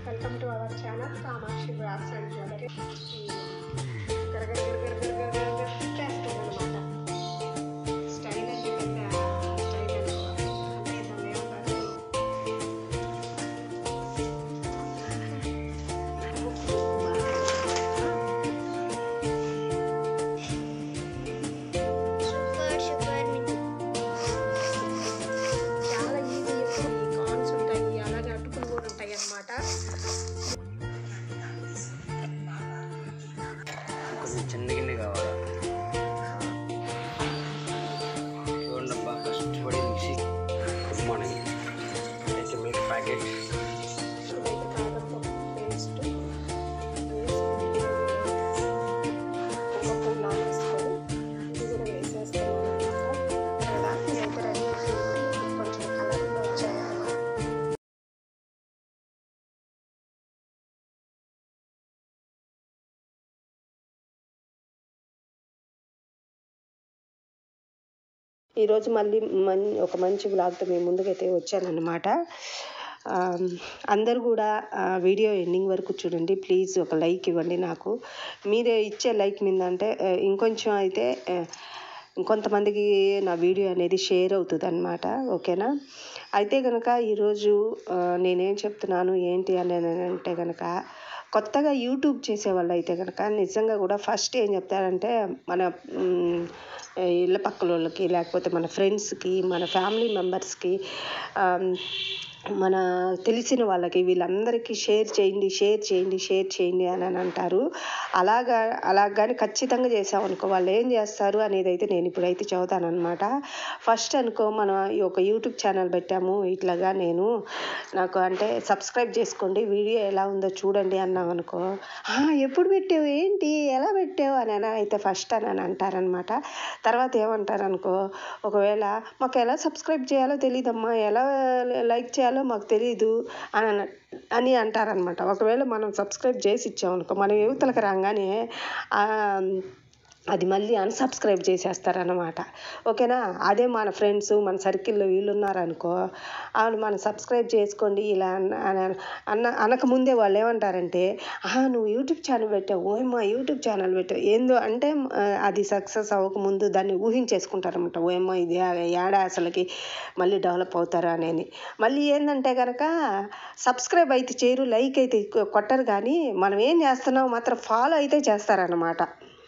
welcome to our channel Kamakshi brass and jewellery గరగర గరగర గరగర గరగర తిప్పేస్తుందన్నమాట స్టైల్ అంటే పెద్ద స్టైల్ అనుకోవాలి అంటే దాన్ని ఏమంటారు సూపర్ సూపర్ చాలా ఈజీ ఈ కార్న్స్ ఉంటాయి అలాగే అటుకులు కూడా ఉంటాయి అన్నమాట కొంచెం చిన్న గిన్నె కావాలి చూడండి అబ్బా కష్టపడి మిక్సీ గుడ్ మార్నింగ్ అయితే మిల్క్ ప్యాకెట్ ఇదైతే కాకరపప్పు పేస్ట్ ఒక పుల్ల వేసుకొని ఇది కూడా వేసేస్తున్నాను అనమాట ఇదైతే రెడీ అయిపోయింది కొంచెం కలర్గా వచ్చాయన్నమాట ఈరోజు మళ్ళీ మన్ ఒక మంచి బ్లాగ్తో మేము ముందుకైతే వచ్చానన్నమాట ఆ, అందరూ కూడా ఆ, వీడియో ఎండింగ్ వరకు చూడండి ప్లీజ్ ఒక లైక్ ఇవ్వండి నాకు మీరే ఇచ్చే లైక్ మీద అంటే ఆ, ఇంకొంచెం అయితే ఆ, ఇంకొంతమందికి నా వీడియో అనేది షేర్ అవుతుంది అనమాట ఓకేనా అయితే కనుక ఈరోజు ఆ, నేనేం చెప్తున్నాను ఏంటి అని అంటే కనుక కొత్తగా యూట్యూబ్ చేసే వాళ్ళు అయితే కనుక నిజంగా కూడా ఫస్ట్ ఏం చెప్తారంటే మన మ్, ఇళ్ళ పక్కల వాళ్ళకి లేకపోతే మన ఫ్రెండ్స్కి మన ఫ్యామిలీ మెంబర్స్కి మన తెలిసిన వాళ్ళకి వీళ్ళందరికీ షేర్ చేయండి షేర్ చేయండి షేర్ చేయండి అని అని అంటారు అలాగా అలా కానీ ఖచ్చితంగా చేసామనుకో వాళ్ళు ఏం చేస్తారు అనేది అయితే నేను ఇప్పుడైతే చదువుతానమాట ఫస్ట్ అనుకో మనం ఈ ఒక యూట్యూబ్ ఛానల్ పెట్టాము ఇట్లాగా నేను నాకు అంటే సబ్స్క్రైబ్ చేసుకోండి వీడియో ఎలా ఉందో చూడండి అన్నాం అనుకో "ఆ, ఎప్పుడు పెట్టావు ఏంటి ఎలా పెట్టావు అని అని అయితే ఫస్ట్ అని అని అంటారనమాట తర్వాత ఏమంటారు అనుకో ఒకవేళ మాకు ఎలా సబ్స్క్రైబ్ చేయాలో తెలియదమ్మా ఎలా లైక్ చేయాలో మాకు తెలియదు అని అన- అని అంటారనమాట ఒకవేళ మనం సబ్స్క్రైబ్ చేసి ఇచ్చామనుకో మనం యువతలకు రాగానే ఆ, అది మళ్ళీ అన్సబ్స్క్రైబ్ చేసేస్తారనమాట ఓకేనా అదే మన ఫ్రెండ్స్ మన సర్కిల్లో వీళ్ళు ఉన్నారనుకో వాళ్ళు మనం సబ్స్క్రైబ్ చేసుకోండి ఇలా అన్న అన్న- అన్న అనకముందే వాళ్ళు ఏమంటారంటే ఆహా నువ్వు యూట్యూబ్ ఛానల్ పెట్టావు ఓయమ్మా యూట్యూబ్ ఛానల్ పెట్టావు ఏందో అంటే ఆ, అది సక్సెస్ అవ్వకముందు దాన్ని ఊహించేసుకుంటారనమాట ఓయమ్మా ఇది ఏడా అసలుకి మళ్ళీ డెవలప్ అవుతారా అనేది మళ్ళీ ఏంటంటే కనుక సబ్స్క్రైబ్ అయితే చేయరు లైక్ అయితే కొట్టరు కానీ మనం ఏం చేస్తున్నాం మాత్రం ఫాలో అయితే చేస్తారనమాట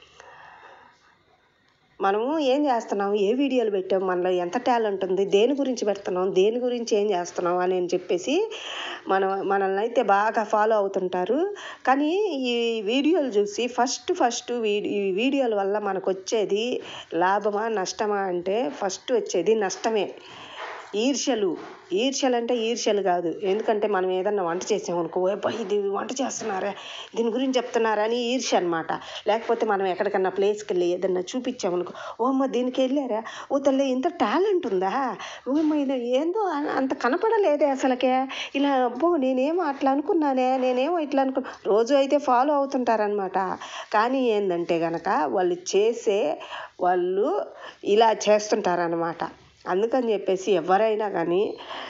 మనము ఏం చేస్తున్నాం ఏ వీడియోలు పెట్టాం మనలో ఎంత టాలెంట్ ఉంది దేని గురించి పెడుతున్నాం దేని గురించి ఏం చేస్తున్నాం అని అని చెప్పేసి మన మనల్ని అయితే బాగా ఫాలో అవుతుంటారు కానీ ఈ వీడియోలు చూసి ఫస్ట్ ఫస్ట్ ఈ వీడియోల వల్ల మనకు వచ్చేది లాభమా నష్టమా అంటే ఫస్ట్ వచ్చేది నష్టమే ఈర్ష్యలు ఈర్ష్యలు అంటే ఈర్ష్యలు కాదు ఎందుకంటే మనం ఏదన్నా వంట చేసామనుకో "ఓయబ్బా, ఇది వంట చేస్తున్నారా దీని గురించి చెప్తున్నారా అని ఈర్ష్య అనమాట లేకపోతే మనం ఎక్కడికన్నా ప్లేస్కి వెళ్ళి ఏదన్నా చూపించామనుకో ఓ అమ్మ దీనికి వెళ్ళారా ఓ తల్లి ఇంత టాలెంట్ ఉందా ఓ అమ్మ ఇది ఏందో అ- అంత కనపడలేదే అసలుకే ఇలా అబ్బో నేనేమో అట్లా అనుకున్నానే నేనేమో ఇట్లా అనుకు రోజు అయితే ఫాలో అవుతుంటారనమాట కానీ ఏంటంటే గనక వాళ్ళు చేసే వాళ్ళు ఇలా చేస్తుంటారనమాట అందుకని చెప్పేసి ఎవరైనా కానీ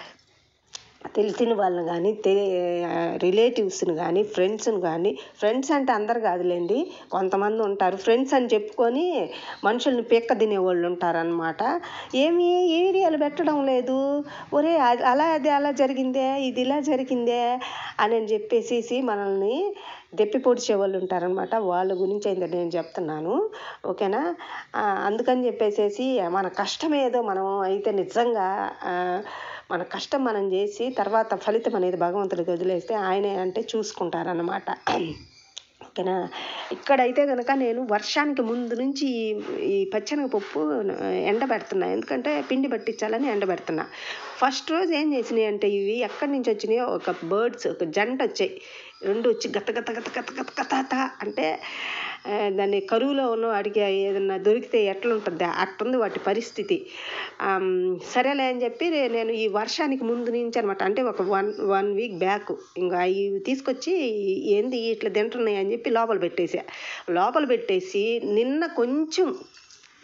తెలిసిన వాళ్ళని కానీ తెలి రిలేటివ్స్ని కానీ ఫ్రెండ్స్ని కానీ ఫ్రెండ్స్ అంటే అందరు కాదులేండి కొంతమంది ఉంటారు ఫ్రెండ్స్ అని చెప్పుకొని మనుషుల్ని పీక్క తినేవాళ్ళు ఉంటారనమాట ఏమి ఈ వీడియోలు పెట్టడం లేదు ఒరే అది అలా అది అలా జరిగిందే ఇది ఇలా జరిగిందే అని అని చెప్పేసి మనల్ని దెప్పి పొడిచే వాళ్ళు ఉంటారనమాట వాళ్ళ గురించి అయితే నేను చెప్తున్నాను ఓకేనా ఆ, అందుకని చెప్పేసేసి మన కష్టం ఏదో మనం అయితే నిజంగా ఆ, మన కష్టం మనం చేసి తర్వాత ఫలితం అనేది భగవంతుడికి వదిలేస్తే ఆయనే అంటే చూసుకుంటారన్నమాట ఓకేనా ఇక్కడైతే కనుక నేను వర్షానికి ముందు నుంచి ఈ- ఈ పచ్చెనగపప్పు ఎండబెడుతున్నా ఎందుకంటే పిండి పట్టించాలని ఎండబెడుతున్నా ఫస్ట్ రోజు ఏం చేసినాయి అంటే ఇవి ఎక్కడి నుంచి వచ్చినాయో ఒక బర్డ్స్ ఒక జంట వచ్చాయి రెండు వచ్చి గత గత గత గత గత గత గత అంటే ఆ, దాన్ని కరువులో ఉన్న వాడికి ఏదన్నా దొరికితే ఎట్లుంటుంది అట్టుంది వాటి పరిస్థితి ఆమ్, సరేలే అని చెప్పి నేను ఈ వర్షానికి ముందు నుంచి అనమాట అంటే ఒక వన్ వన్ వీక్ బ్యాక్ ఇంకా అవి తీసుకొచ్చి ఏంది ఇట్లా తింటున్నాయి అని చెప్పి లోపల పెట్టేసా లోపల పెట్టేసి నిన్న కొంచెం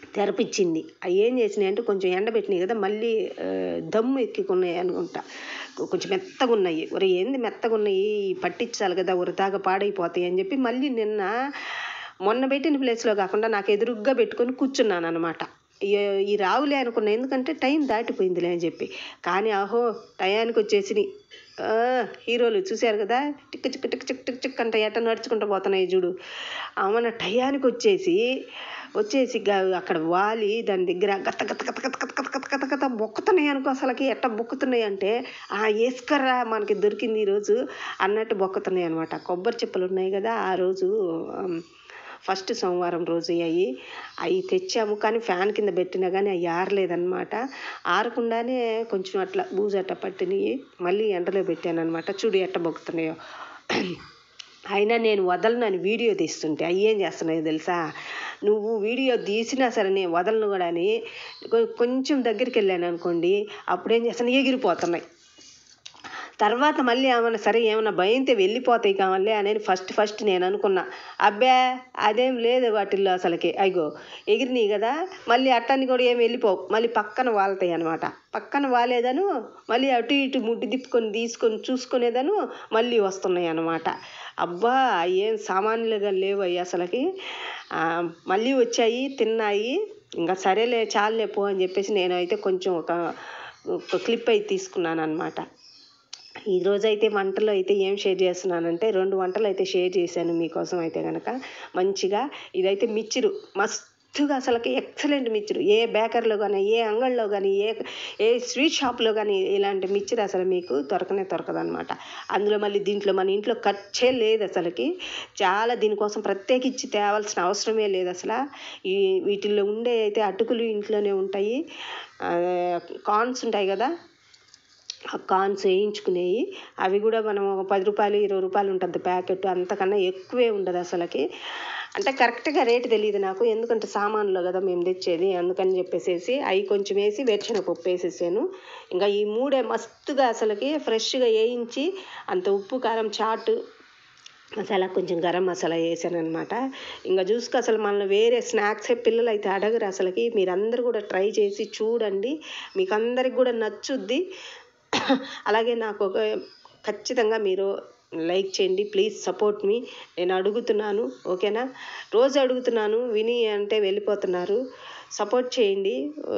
తెరపిచ్చింది అవి ఏం చేసినాయి అంటే కొంచెం ఎండబెట్టినాయి కదా మళ్ళీ ఆ, దమ్ము ఎక్కికున్నాయి అనుకుంటా కొంచెం మెత్తగా ఉన్నాయి ఒరే ఏంది మెత్తగా ఉన్నాయి పట్టించాలి కదా ఉరదాగా పాడైపోతాయి అని చెప్పి మళ్ళీ నిన్న మొన్న పెట్టిన ప్లేస్లో కాకుండా నాకు ఎదురుగ్గా పెట్టుకొని కూర్చున్నాను అనమాట ఈ రావులే అనుకున్నా ఎందుకంటే టైం దాటిపోయిందిలే అని చెప్పి కానీ ఆహో టయానికి వచ్చేసి హీరోలు చూశారు కదా టిక్ చిక్ టిక్ చిక్ టిక్ చిక్ అంటే ఎట్ట నడుచుకుంటూ పోతున్నాయి చూడు ఆమె టయానికి వచ్చేసి వచ్చేసి గా- అక్కడ వాలి దాని దగ్గర గత గత గత గత గత గత గత గత గత బొక్కుతున్నాయి అనుకో అసలుకి ఎట్ట బొక్కుతున్నాయి అంటే ఆ వేసుకర్రా మనకి దొరికింది ఈరోజు అన్నట్టు బొక్కుతున్నాయి అనమాట కొబ్బరి చిప్పలు ఉన్నాయి కదా ఆ రోజు ఆమ్, ఫస్ట్ సోమవారం రోజు అవి అవి తెచ్చాము కానీ ఫ్యాన్ కింద పెట్టినా కానీ అవి ఆరలేదన్నమాట ఆరకుండానే కొంచెం అట్లా బూజు అట్ట పట్టినవి మళ్ళీ ఎండలో పెట్టాను అనమాట చూడు ఎట్ట బొక్కుతున్నాయో అయినా నేను వదలను అని వీడియో తీస్తుంటే అవి ఏం చేస్తున్నాయో తెలుసా నువ్వు వీడియో తీసినా సరే నేను వదలను కూడా అని కొ- కొంచెం దగ్గరికి వెళ్ళాను అనుకోండి అప్పుడేం చేస్తాను ఎగిరిపోతున్నాయి తర్వాత మళ్ళీ ఏమన్నా సరే ఏమన్నా భయంతో వెళ్ళిపోతాయి కావాలి అనేది ఫస్ట్ ఫస్ట్ నేను అనుకున్నా అబ్బే అదేం లేదు వాటిల్లో అసలుకి అయ్యో ఎగిరినాయి కదా మళ్ళీ అట్టని కూడా ఏం వెళ్ళిపోవు మళ్ళీ పక్కన వాళ్తాయి అనమాట పక్కన వాలేదను మళ్ళీ అటు ఇటు ముడ్డి తిప్పుకొని తీసుకొని చూసుకునేదను మళ్ళీ వస్తున్నాయి అనమాట అబ్బా ఏం సామాన్యులుగా లేవు అయ్యి అసలుకి ఆ, మళ్ళీ వచ్చాయి తిన్నాయి ఇంకా సరేలే చాలులే పో అని చెప్పేసి నేనైతే కొంచెం ఒక ఒక క్లిప్ అయితే తీసుకున్నాను అనమాట ఈ రోజు అయితే వంటలు అయితే ఏం షేర్ చేస్తున్నానంటే రెండు వంటలు అయితే షేర్ చేశాను మీకోసం అయితే కనుక మంచిగా ఇదైతే మిక్చరు మస్తుగా అసలుకి ఎక్సలెంట్ మిక్చరు ఏ బేకర్లో కానీ ఏ అంగళ్ళలో కానీ ఏ ఏ స్వీట్ షాప్లో కానీ ఇలాంటి మిక్చర్ అసలు మీకు దొరకనే దొరకదు అనమాట అందులో మళ్ళీ దీంట్లో మన ఇంట్లో ఖర్చే లేదు అసలుకి చాలా దీనికోసం ప్రత్యేకించి తేవాల్సిన అవసరమే లేదు అసలు ఈ వీటిల్లో ఉండే అయితే అటుకులు ఇంట్లోనే ఉంటాయి కార్న్స్ ఉంటాయి కదా ఆ కార్న్స్ వేయించుకునేవి అవి కూడా మనం ఒక పది రూపాయలు ఇరవై రూపాయలు ఉంటుంది ప్యాకెట్ అంతకన్నా ఎక్కువే ఉండదు అసలుకి అంటే కరెక్ట్గా రేటు తెలియదు నాకు ఎందుకంటే సామాన్లు కదా మేము తెచ్చేది అందుకని చెప్పేసేసి అవి కొంచెం వేసి వేరుశనగపప్పు వేసేసాను ఇంకా ఈ మూడే మస్తుగా అసలుకి ఫ్రెష్గా వేయించి అంత ఉప్పు కారం చాటు మసాలా కొంచెం గరం మసాలా వేసాను అనమాట ఇంకా చూసుకు అసలు మన వేరే స్నాక్స్ పిల్లలు అయితే అడగరు అసలుకి మీరందరూ కూడా ట్రై చేసి చూడండి మీకు అందరికి కూడా నచ్చుద్ది అలాగే నాకు ఒక ఖచ్చితంగా మీరు లైక్ చేయండి ప్లీజ్ సపోర్ట్ మీ నేను అడుగుతున్నాను ఓకేనా రోజు అడుగుతున్నాను విని అంటే వెళ్ళిపోతున్నారు సపోర్ట్ చేయండి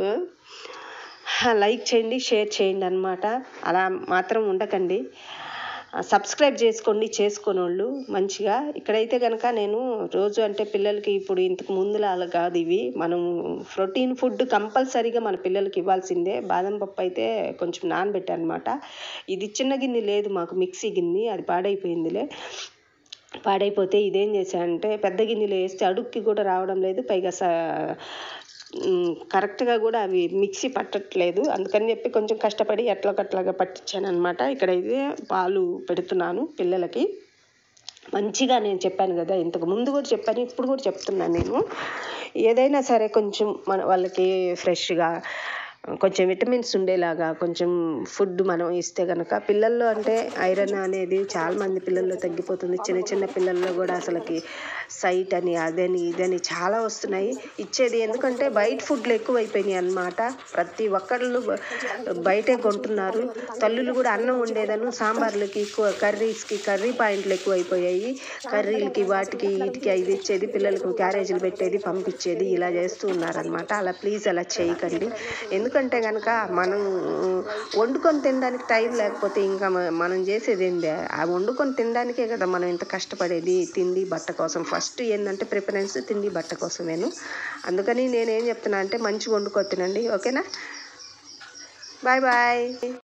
లైక్ చేయండి షేర్ చేయండి అనమాట అలా మాత్రం ఉండకండి సబ్స్క్రైబ్ చేసుకోండి చేసుకోని వాళ్ళు మంచిగా ఇక్కడైతే కనుక నేను రోజు అంటే పిల్లలకి ఇప్పుడు ఇంతకు ముందులా అలా కాదు ఇవి మనం ప్రోటీన్ ఫుడ్ కంపల్సరీగా మన పిల్లలకి ఇవ్వాల్సిందే బాదం పప్పు అయితే కొంచెం నానబెట్టాను అనమాట ఇది చిన్న గిన్నె లేదు మాకు మిక్సీ గిన్నె అది పాడైపోయిందిలే పాడైపోతే ఇదేం చేశానంటే పెద్ద గిన్నెలో వేస్తే అడుక్కి కూడా రావడం లేదు పైగా స ఉమ్, కరెక్ట్గా కూడా అవి మిక్సీ పట్టట్లేదు అందుకని చెప్పి కొంచెం కష్టపడి ఎట్లాగట్లాగా పట్టించాను అనమాట ఇక్కడైతే పాలు పెడుతున్నాను పిల్లలకి మంచిగా నేను చెప్పాను కదా ఇంతకు ముందు కూడా చెప్పాను ఇప్పుడు కూడా చెప్తున్నాను నేను ఏదైనా సరే కొంచెం మన వాళ్ళకి ఫ్రెష్గా కొంచెం విటమిన్స్ ఉండేలాగా కొంచెం ఫుడ్ మనం ఇస్తే కనుక పిల్లల్లో అంటే ఐరన్ అనేది చాలా మంది పిల్లల్లో తగ్గిపోతుంది చిన్న చిన్న పిల్లల్లో కూడా అసలుకి సైట్ అని అదని ఇదని చాలా వస్తున్నాయి ఇచ్చేది ఎందుకంటే బయట ఫుడ్లు ఎక్కువైపోయినాయి అన్నమాట ప్రతి ఒక్కళ్ళు బయటే కొంటున్నారు తల్లులు కూడా అన్నం వండేదను సాంబార్లకి ఎక్కువ కర్రీస్కి కర్రీ పాయింట్లు ఎక్కువ అయిపోయాయి కర్రీలకి వాటికి వీటికి ఇది ఇచ్చేది పిల్లలకు క్యారేజీలు పెట్టేది పంపించేది ఇలా చేస్తూ ఉన్నారనమాట అలా ప్లీజ్ అలా చేయకండి ఎందుకంటే కనుక మనం వండుకొని తినడానికి టైం లేకపోతే ఇంకా మ- మనం చేసేది ఏంది ఆ వండుకొని తినడానికే కదా మనం ఇంత కష్టపడేది తిండి బట్ట కోసం ఫస్ట్ ఏంటంటే ప్రిఫరెన్స్ తిండి బట్ట కోసమేను అందుకని నేను ఏం చెప్తున్నా అంటే మంచిగా వండుకొని తినండి ఓకేనా బాయ్ బాయ్